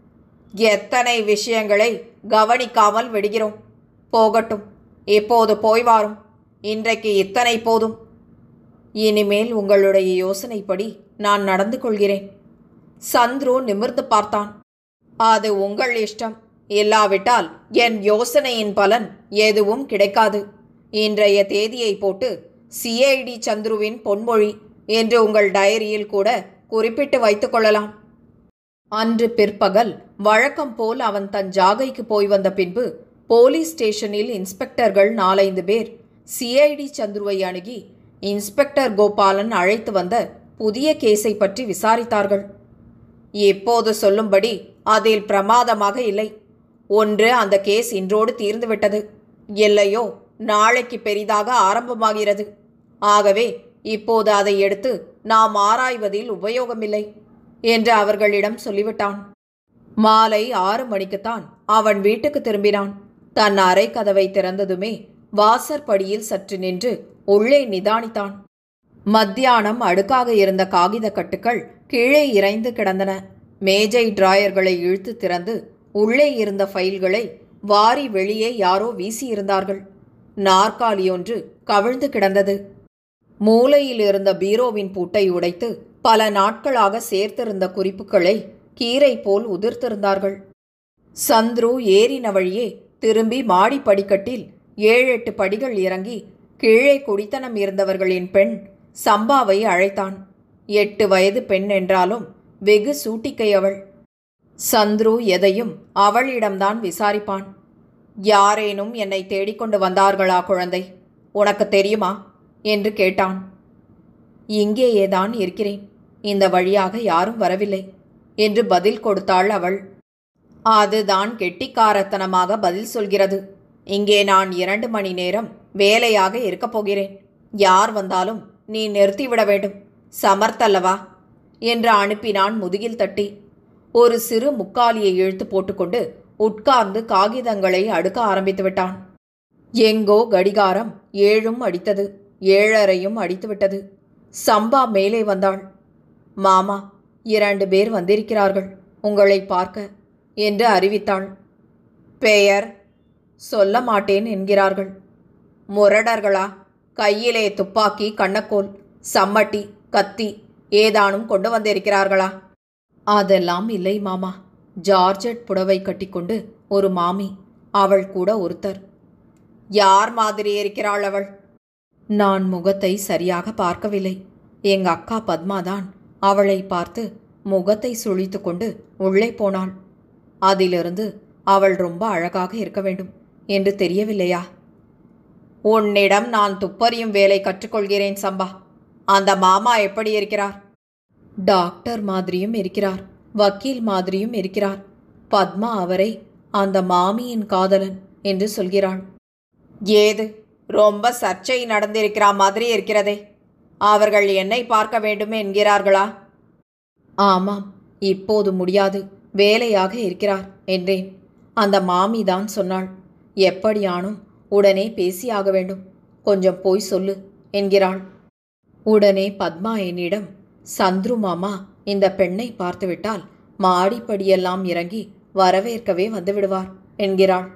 எத்தனை விஷயங்களை கவனிக்காமல் விடுகிறோம் போகட்டும் இப்போது போய் வாரும் இன்றைக்கு இத்தனை போதும் இனிமேல் உங்களுடைய யோசனைப்படி நான் நடந்து கொள்கிறேன் சந்துரு நிமிர்ந்து பார்த்தான் அது உங்கள் இஷ்டம் இல்லாவிட்டால் என் யோசனையின் பலன் எதுவும் கிடைக்காது இன்றைய தேதியை போட்டு சிஐடி சந்துருவின் பொன்மொழி என்று உங்கள் டைரியில் கூட குறிப்பிட்டு வைத்துக் கொள்ளலாம் அன்று பிற்பகல் வழக்கம் போல் அவன் தன் ஜாகைக்கு போய் வந்த பின்பு போலீஸ் ஸ்டேஷனில் இன்ஸ்பெக்டர்கள் நாலைந்து பேர் சிஐடி சந்துருவை அணுகி இன்ஸ்பெக்டர் கோபாலன் அழைத்து வந்த புதிய கேஸை பற்றி விசாரித்தார்கள் இப்போது சொல்லும்படி அதில் பிரமாதமாக இல்லை ஒன்று அந்த கேஸ் இன்றோடு தீர்ந்துவிட்டது இல்லையோ நாளைக்கு பெரிதாக ஆரம்பமாகிறது ஆகவே இப்போது அதை எடுத்து நாம் ஆராய்வதில் உபயோகமில்லை என்று அவர்களிடம் சொல்லிவிட்டான் மாலை ஆறு மணிக்குத்தான் அவன் வீட்டுக்கு திரும்பினான் தன் அறை கதவை திறந்ததுமே வாசற்படியில் சற்று நின்று உள்ளே நிதானித்தான் மத்தியானம் அடுக்காக இருந்த காகித கட்டுகள் கீழே இறைந்து கிடந்தன மேஜை டிராயர்களை இழுத்து திறந்து உள்ளே இருந்த ஃபைல்களை வாரி வெளியே யாரோ வீசியிருந்தார்கள் நாற்காலியொன்று கவிழ்ந்து கிடந்தது மூலையில் இருந்த பீரோவின் பூட்டை உடைத்து பல நாட்களாக சேர்த்திருந்த குறிப்புகளை கீரை போல் உதிர்த்திருந்தார்கள் சந்துரு ஏறின வழியே திரும்பி மாடி படிக்கட்டில் ஏழெட்டு படிகள் இறங்கி கீழே குடித்தனம் இருந்தவர்களின் பெண் சம்பாவை அழைத்தான் எட்டு வயது பெண் என்றாலும் வெகு சூட்டிக்கை அவள் சந்துரு எதையும் அவளிடம்தான் விசாரிப்பான் யாரேனும் என்னை தேடிக்கொண்டு வந்தார்களா குழந்தை உனக்கு தெரியுமா என்று கேட்டான் இங்கேயேதான் இருக்கிறேன் இந்த வழியாக யாரும் வரவில்லை என்று பதில் கொடுத்தாள் அவள் அதுதான் கெட்டிக்காரத்தனமாக பதில் சொல்கிறது இங்கே நான் இரண்டு மணி நேரம் வேலையாக இருக்கப் போகிறேன் யார் வந்தாலும் நீ நிறுத்திவிட வேண்டும் சமர்த்தல்லவா என்று அனுப்பினான் முதுகில் தட்டி ஒரு சிறு முக்காலியை இழுத்து போட்டுக்கொண்டு உட்கார்ந்து காகிதங்களை அடுக்க ஆரம்பித்து விட்டான் எங்கோ கடிகாரம் ஏழும் அடித்தது ஏழரையும் அடித்துவிட்டது சம்பா மேலே வந்தாள் மாமா இரண்டு பேர் வந்திருக்கிறார்கள் உங்களை பார்க்க என்று அறிவித்தாள் பெயர் சொல்ல மாட்டேன் என்கிறார்கள் முரடர்களா கையிலே துப்பாக்கி கண்ணக்கோல் சம்மட்டி கத்தி ஏதானும் கொண்டு வந்திருக்கிறார்களா அதெல்லாம் இல்லை மாமா ஜார்ஜட் புடவை கட்டிக்கொண்டு ஒரு மாமி அவள் கூட ஒருத்தர் யார் மாதிரி இருக்கிறாள் அவள் நான் முகத்தை சரியாக பார்க்கவில்லை எங்க அக்கா பத்மாதான் அவளை பார்த்து முகத்தை சுழித்து கொண்டு உள்ளே போனாள் அதிலிருந்து அவள் ரொம்ப அழகாக இருக்க வேண்டும் என்று தெரியவில்லையா உன்னிடம் நான் துப்பறியும் வேலை கற்றுக்கொள்கிறேன் சம்பா அந்த மாமா எப்படி இருக்கிறார் டாக்டர் மாதிரியும் இருக்கிறார் வக்கீல் மாதிரியும் இருக்கிறார் பத்மா அவரை அந்த மாமியின் காதலன் என்று சொல்கிறாள் ஏது ரொம்ப சர்ச்சை நடந்திருக்கிற மாதிரி இருக்கிறதே அவர்கள் என்னை பார்க்க வேண்டும் என்கிறார்களா ஆமாம் இப்போது முடியாது வேலையாக இருக்கிறார் என்றேன் அந்த மாமி தான் சொன்னாள் எப்படியானும் உடனே பேசியாக வேண்டும் கொஞ்சம் போய் சொல்லு என்கிறாள் உடனே பத்மா என்னிடம் சந்துரு மாமா இந்த பெண்ணை பார்த்துவிட்டால் மாடிப்படியெல்லாம் இறங்கி வரவேற்கவே வந்து விடுவார் என்கிறாள்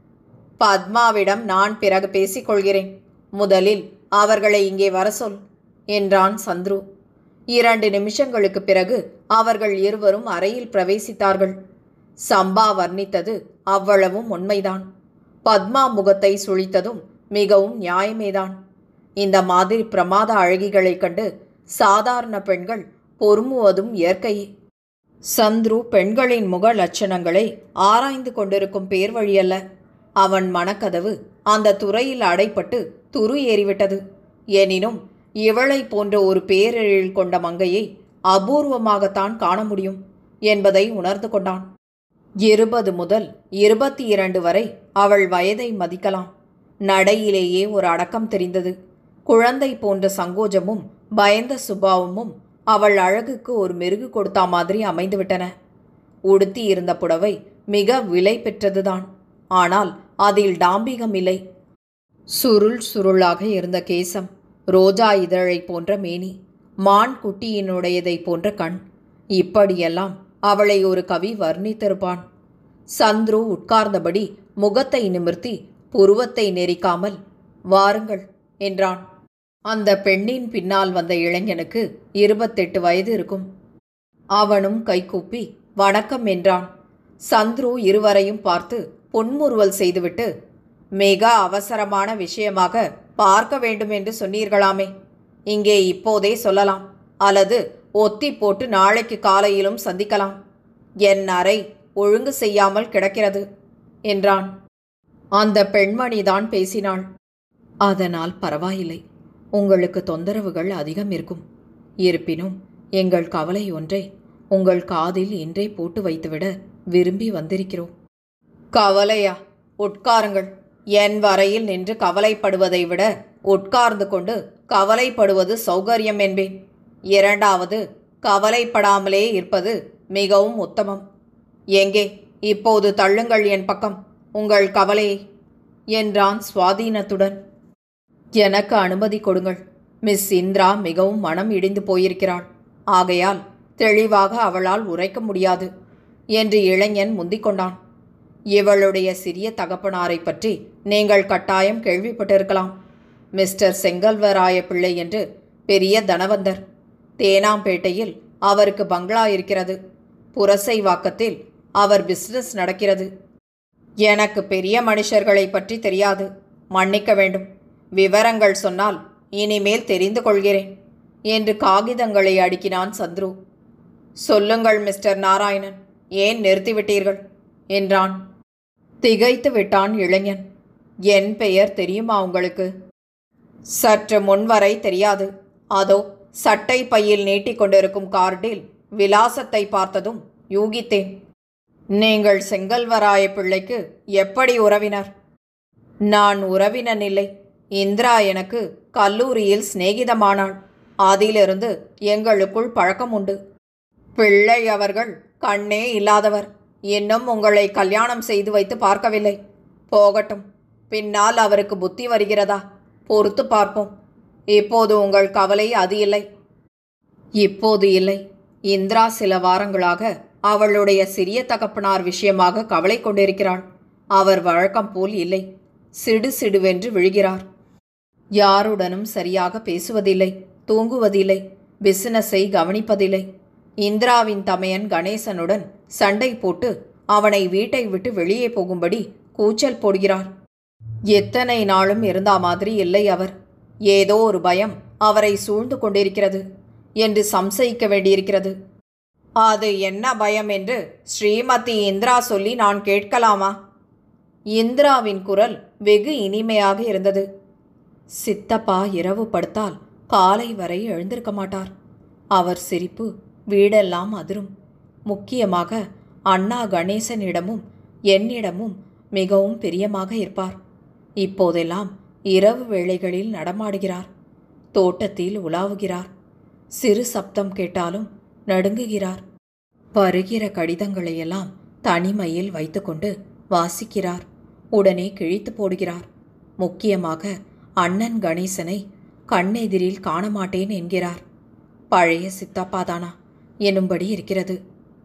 பத்மாவிடம் நான் பிறகு பேசிக்கொள்கிறேன் முதலில் அவர்களை இங்கே வர சொல் என்றான் சந்துரு இரண்டு நிமிஷங்களுக்கு பிறகு அவர்கள் இருவரும் அறையில் பிரவேசித்தார்கள் சம்பா வர்ணித்தது அவ்வளவும் உண்மைதான் பத்மா முகத்தை சுழித்ததும் மிகவும் நியாயமேதான் இந்த மாதிரி பிரமாத அழகிகளைக் கண்டு சாதாரண பெண்கள் பொறுமுவதும் இயற்கையே சந்துரு பெண்களின் முக லட்சணங்களை ஆராய்ந்து கொண்டிருக்கும் பேர் வழியல்ல அவன் மனக்கதவு அந்த துறையில் அடைப்பட்டு துரு ஏறிவிட்டது எனினும் இவளை போன்ற ஒரு பேரெழில் கொண்ட மங்கையை அபூர்வமாகத்தான் காண முடியும் என்பதை உணர்ந்து கொண்டான் இருபது முதல் இருபத்தி இரண்டு வரை அவள் வயதை மதிக்கலாம் நடையிலேயே ஒரு அடக்கம் தெரிந்தது குழந்தை போன்ற சங்கோஜமும் பயந்த சுபாவமும் அவள் அழகுக்கு ஒரு மெருகு கொடுத்தா மாதிரி அமைந்துவிட்டன உடுத்தி இருந்த புடவை மிக விலை பெற்றதுதான் ஆனால் அதில் டாம்பிகம் இல்லை சுருள் சுருளாக இருந்த கேசம் ரோஜா இதழை போன்ற மேனி மான் குட்டியினுடையதை போன்ற கண் இப்படியெல்லாம் அவளை ஒரு கவி வர்ணித்திருப்பான் சந்துரு உட்கார்ந்தபடி முகத்தை நிமிர்த்தி புருவத்தை நெரிக்காமல் வாருங்கள் என்றான் அந்த பெண்ணின் பின்னால் வந்த இளைஞனுக்கு இருபத்தெட்டு வயது இருக்கும் அவனும் கைகூப்பி வணக்கம் என்றான் சந்துரு இருவரையும் பார்த்து பொன்முறுவல் செய்துவிட்டு மிக அவசரமான விஷயமாக பார்க்க வேண்டும் என்று சொன்னீர்களாமே இங்கே இப்போதே சொல்லலாம் அல்லது ஒத்தி போட்டு நாளைக்கு காலையிலும் சந்திக்கலாம் என் அறை ஒழுங்கு செய்யாமல் கிடக்கிறது என்றான் அந்த பெண்மணிதான் பேசினாள் அதனால் பரவாயில்லை உங்களுக்கு தொந்தரவுகள் அதிகம் இருக்கும் இருப்பினும் எங்கள் கவலை ஒன்றை உங்கள் காதில் இன்றே போட்டு வைத்துவிட விரும்பி வந்திருக்கிறோம் கவலையா உட்காருங்கள் என் வரையில் நின்று கவலைப்படுவதை விட உட்கார்ந்து கொண்டு கவலைப்படுவது சௌகரியம் என்பேன் இரண்டாவது கவலைப்படாமலே இருப்பது மிகவும் உத்தமம் எங்கே இப்போது தள்ளுங்கள் என் பக்கம் உங்கள் கவலையை என்றான் சுவாதீனத்துடன் எனக்கு அனுமதி கொடுங்கள் மிஸ் இந்திரா மிகவும் மனம் இடிந்து போயிருக்கிறாள் ஆகையால் தெளிவாக அவளால் உரைக்க முடியாது என்று இளைஞன் முந்திக் கொண்டான் இவளுடைய சிறிய தகப்பனாரை பற்றி நீங்கள் கட்டாயம் கேள்விப்பட்டிருக்கலாம் மிஸ்டர் செங்கல்வராய பிள்ளை என்று பெரிய தனவந்தர் தேனாம்பேட்டையில் அவருக்கு பங்களா இருக்கிறது புரசை வாக்கத்தில் அவர் பிசினஸ் நடக்கிறது எனக்கு பெரிய மனுஷர்களை பற்றி தெரியாது மன்னிக்க வேண்டும் விவரங்கள் சொன்னால் இனிமேல் தெரிந்து கொள்கிறேன் என்று காகிதங்களை அடுக்கினான் சந்துரு சொல்லுங்கள் மிஸ்டர் நாராயணன் ஏன் நிறுத்திவிட்டீர்கள் என்றான் திகைத்து விட்டான் இளைஞன் என் பெயர் தெரியுமா உங்களுக்கு சற்று முன்வரை தெரியாது அதோ சட்டை பையில் நீட்டிக்கொண்டிருக்கும் கார்டில் விலாசத்தை பார்த்ததும் யூகித்தேன் நீங்கள் செங்கல்வராய பிள்ளைக்கு எப்படி உறவினர் நான் உறவினன் இல்லை இந்திரா எனக்கு கல்லூரியில் சிநேகிதமானாள் அதிலிருந்து எங்களுக்குள் பழக்கம் உண்டு பிள்ளை அவர்கள் கண்ணே இல்லாதவர் இன்னும் உங்களை கல்யாணம் செய்து வைத்து பார்க்கவில்லை போகட்டும் பின்னால் அவருக்கு புத்தி வருகிறதா பொறுத்து பார்ப்போம் இப்போது உங்கள் கவலை அது இல்லை இப்போது இல்லை இந்திரா சில வாரங்களாக அவளுடைய சிறிய தகப்பனார் விஷயமாக கவலை கொண்டிருக்கிறாள் அவர் வழக்கம் போல் இல்லை சிடு சிடுவென்று விழுகிறார் யாருடனும் சரியாக பேசுவதில்லை தூங்குவதில்லை பிசினஸை கவனிப்பதில்லை இந்திராவின் தமையன் கணேசனுடன் சண்டை போட்டு அவனை வீட்டை விட்டு வெளியே போகும்படி கூச்சல் போடுகிறார் எத்தனை நாளும் இருந்தா மாதிரி இல்லை அவர் ஏதோ ஒரு பயம் அவரை சூழ்ந்து கொண்டிருக்கிறது என்று சம்சயிக்க வேண்டியிருக்கிறது அது என்ன பயம் என்று ஸ்ரீமதி இந்திரா சொல்லி நான் கேட்கலாமா இந்திராவின் குரல் வெகு இனிமையாக இருந்தது சித்தப்பா இரவு படுத்தால் காலை வரை எழுந்திருக்க மாட்டார் அவர் சிரிப்பு வீடெல்லாம் அதிரும் முக்கியமாக அண்ணா கணேசனிடமும் என்னிடமும் மிகவும் பிரியமாக இருப்பார் இப்போதெல்லாம் இரவு வேளைகளில் நடமாடுகிறார் தோட்டத்தில் உலாவுகிறார் சிறு சப்தம் கேட்டாலும் நடுங்குகிறார் வருகிற கடிதங்களையெல்லாம் தனிமையில் வைத்துக்கொண்டு வாசிக்கிறார் உடனே கிழித்து போடுகிறார் முக்கியமாக அண்ணன் கணேசனை கண்ணெதிரில் காண மாட்டேன் என்கிறார் பழைய சித்தப்பாதானா எனும்படி இருக்கிறது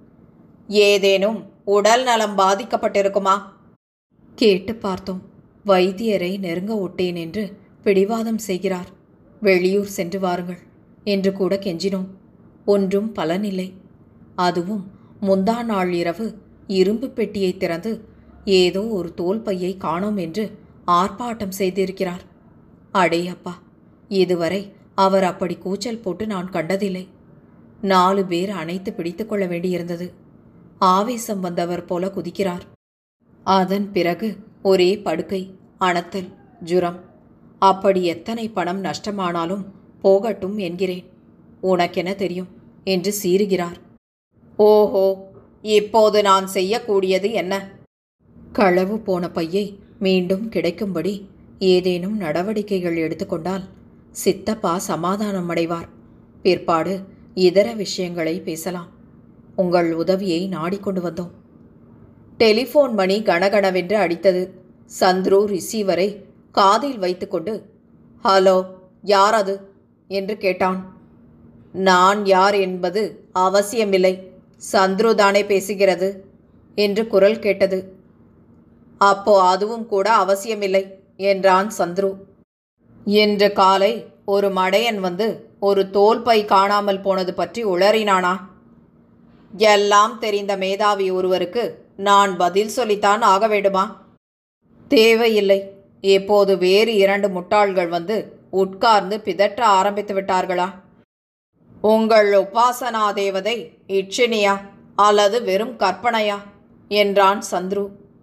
ஏதேனும் உடல் நலம் பாதிக்கப்பட்டிருக்குமா கேட்டு பார்த்தோம் வைத்தியரை நெருங்க ஒட்டேன் என்று பிடிவாதம் செய்கிறார் வெளியூர் சென்று வாருங்கள் என்று கூட கெஞ்சினோம் ஒன்றும் பலனில்லை அதுவும் முந்தா நாள் இரவு இரும்பு பெட்டியை திறந்து ஏதோ ஒரு தோல் பையை காணோம் என்று ஆர்ப்பாட்டம் செய்திருக்கிறார் அடே அப்பா இதுவரை அவர் அப்படி கூச்சல் போட்டு நான் கண்டதில்லை நாலு பேர் அணைத்து பிடித்து கொள்ள வேண்டியிருந்தது ஆவேசம் வந்தவர் போல குதிக்கிறார் அதன் பிறகு ஒரே படுக்கை அணத்தல் ஜுரம் அப்படி எத்தனை பணம் நஷ்டமானாலும் போகட்டும் என்கிறேன் உனக்கென தெரியும் என்று சீறுகிறார் ஓஹோ இப்போது நான் செய்யக்கூடியது என்ன களவு போன பையை மீண்டும் கிடைக்கும்படி ஏதேனும் நடவடிக்கைகள் எடுத்துக்கொண்டால் சித்தப்பா சமாதானம் அடைவார் பிற்பாடு இதர விஷயங்களை பேசலாம் உங்கள் உதவியை நாடிக்கொண்டு வந்தோம் டெலிஃபோன் மணி கணகணவென்று அடித்தது சந்துரு ரிசீவரை காதில் வைத்துக்கொண்டு ஹலோ யார் அது என்று கேட்டான் நான் யார் என்பது அவசியமில்லை சந்துரு தானே பேசுகிறது என்று குரல் கேட்டது அப்போ அதுவும் கூட அவசியமில்லை என்றான் சந்துரு இன்று காலை ஒரு மடையன் வந்து ஒரு தோல் பை காணாமல் போனது பற்றி உளறினானா எல்லாம் தெரிந்த மேதாவி ஒருவருக்கு நான் பதில் சொல்லித்தான் ஆக வேண்டுமா தேவையில்லை இப்போது வேறு இரண்டு முட்டாள்கள் வந்து உட்கார்ந்து பிதற்ற ஆரம்பித்து விட்டார்களா உங்கள் உபாசனா தேவதை இட்சினியா அல்லது வெறும் கற்பனையா என்றான் சந்துரு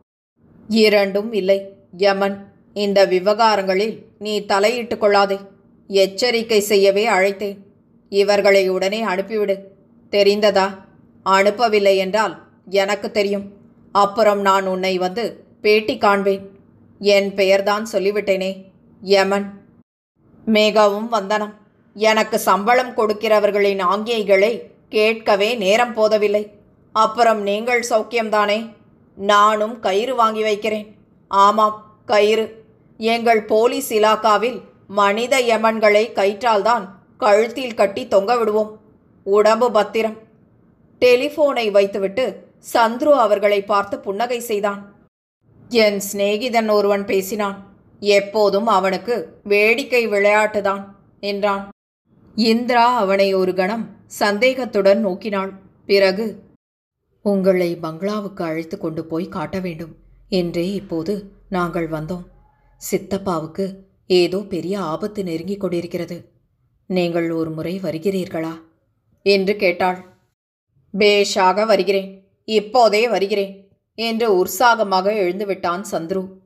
இரண்டும் இல்லை யமன் இந்த விவகாரங்களில் நீ தலையிட்டுக் கொள்ளாதே எச்சரிக்கை செய்யவே அழைத்தேன் இவர்களை உடனே அனுப்பிவிடு தெரிந்ததா அனுப்பவில்லை என்றால் எனக்கு தெரியும் அப்புறம் நான் உன்னை வந்து பேட்டி காண்பேன் என் பெயர்தான் சொல்லிவிட்டேனே யமன் மிகவும் வந்தனம் எனக்கு சம்பளம் கொடுக்கிறவர்களின் ஆங்கியைகளை கேட்கவே நேரம் போதவில்லை அப்புறம் நீங்கள் சௌக்கியம்தானே நானும் கயிறு வாங்கி வைக்கிறேன் ஆமாம் கயிறு எங்கள் போலீஸ் இலாக்காவில் மனித யமன்களை கயிற்றால்தான் கழுத்தில் கட்டி தொங்க விடுவோம் உடம்பு பத்திரம் டெலிஃபோனை வைத்துவிட்டு சந்துரு அவர்களை பார்த்து புன்னகை செய்தான் என் சிநேகிதன் ஒருவன் பேசினான் எப்போதும் அவனுக்கு வேடிக்கை விளையாட்டுதான் என்றான் இந்திரா அவனை ஒரு கணம் சந்தேகத்துடன் நோக்கினாள் பிறகு உங்களை பங்களாவுக்கு அழைத்து கொண்டு போய் காட்ட வேண்டும் என்றே இப்போது நாங்கள் வந்தோம் சித்தப்பாவுக்கு ஏதோ பெரிய ஆபத்து நெருங்கிக் கொண்டிருக்கிறது நீங்கள் ஒரு முறை வருகிறீர்களா என்று கேட்டாள் பேஷாக வருகிறேன் இப்போதே வருகிறேன் என்று உற்சாகமாக எழுந்துவிட்டான் சந்துரு